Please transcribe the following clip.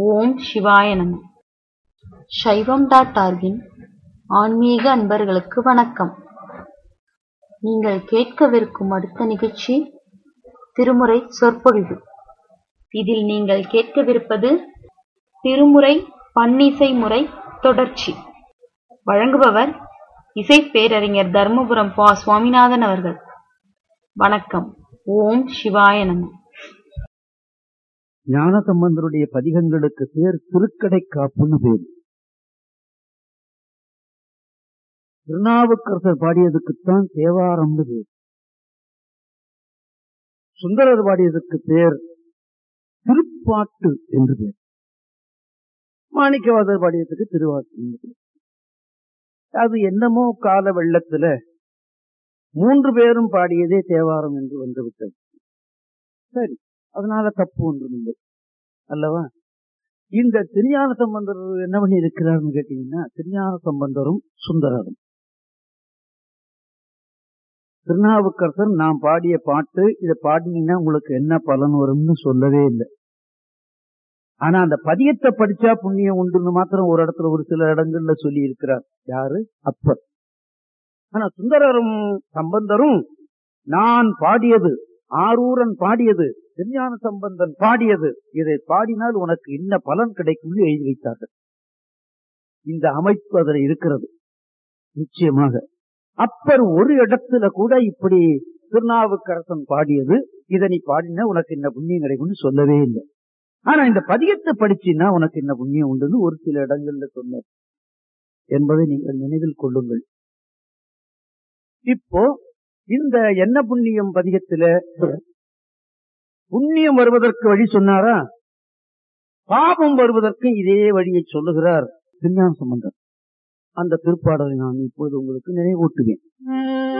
ஓம் சிவாய நம சைவம் டாட் ஆர்கின் ஆன்மீக அன்பர்களுக்கு வணக்கம் நீங்கள் கேட்கவிருக்கும் அடுத்த நிகழ்ச்சி திருமுறை சொற்பொழிவு இதில் நீங்கள் கேட்கவிருப்பது திருமுறை பன்னிசை முறை தொடர்ச்சி வழங்குபவர் இசை பேரறிஞர் தர்மபுரம் பா சுவாமிநாதன் அவர்கள் வணக்கம் ஓம் சிவாய நம ஞானசம்பந்தருடைய பதிகங்களுக்கு பேர் திருக்கடை காப்புன்னு பேர் திருநாவுக்கரசர் பாடியதுக்குத்தான் தேவாரம்னு பேர் சுந்தரர் பாடியதுக்கு பேர் திருப்பாட்டு என்று பேர் மாணிக்கவாதர் பாடியதுக்கு திருவாட்டு என்று பேர் அது என்னமோ கால வெள்ளத்துல மூன்று பேரும் பாடியதே தேவாரம் என்று வந்துவிட்டது சரி அதனால தப்பு ஒன்றும் இல்லை அல்லவா இந்த திருஞான சம்பந்தர் என்ன பண்ணி இருக்கிறார்னு கேட்டீங்கன்னா திருஞான சம்பந்தரும் சுந்தரரும் திருநாவுக்கரசர் நான் பாடிய பாட்டு இதை பாடினீங்கன்னா உங்களுக்கு என்ன பலன் வரும்னு சொல்லவே இல்லை ஆனா அந்த பதியத்தை படிச்சா புண்ணியம் உண்டுன்னு மாத்திரம் ஒரு இடத்துல ஒரு சில இடங்கள்ல சொல்லி இருக்கிறார் யாரு அப்பர் ஆனா சுந்தரரும் சம்பந்தரும் நான் பாடியது ஆரூரன் பாடியது திருஞான சம்பந்தன் பாடியது இதை பாடினால் உனக்கு என்ன பலன் கிடைக்கும் எழுதி வைத்தார்கள் இந்த அமைப்பு அதில் இருக்கிறது நிச்சயமாக அப்பர் ஒரு இடத்துல கூட இப்படி திருநாவுக்கரசன் பாடியது இதை நீ பாடினா உனக்கு என்ன புண்ணியம் கிடைக்கும்னு சொல்லவே இல்லை ஆனா இந்த பதியத்தை படிச்சின்னா உனக்கு என்ன புண்ணியம் உண்டுன்னு ஒரு சில இடங்கள்ல சொன்னார் என்பதை நீங்கள் நினைவில் கொள்ளுங்கள் இப்போ இந்த என்ன புண்ணியம் பதிகத்துல புண்ணியம் வருவதற்கு வழி சொன்னாரா பாபம் வருவதற்கு இதே வழியை சொல்லுகிறார் திருஞான சம்பந்தர் அந்த திருப்பாடலை நான் இப்பொழுது உங்களுக்கு நினைவூட்டுவேன்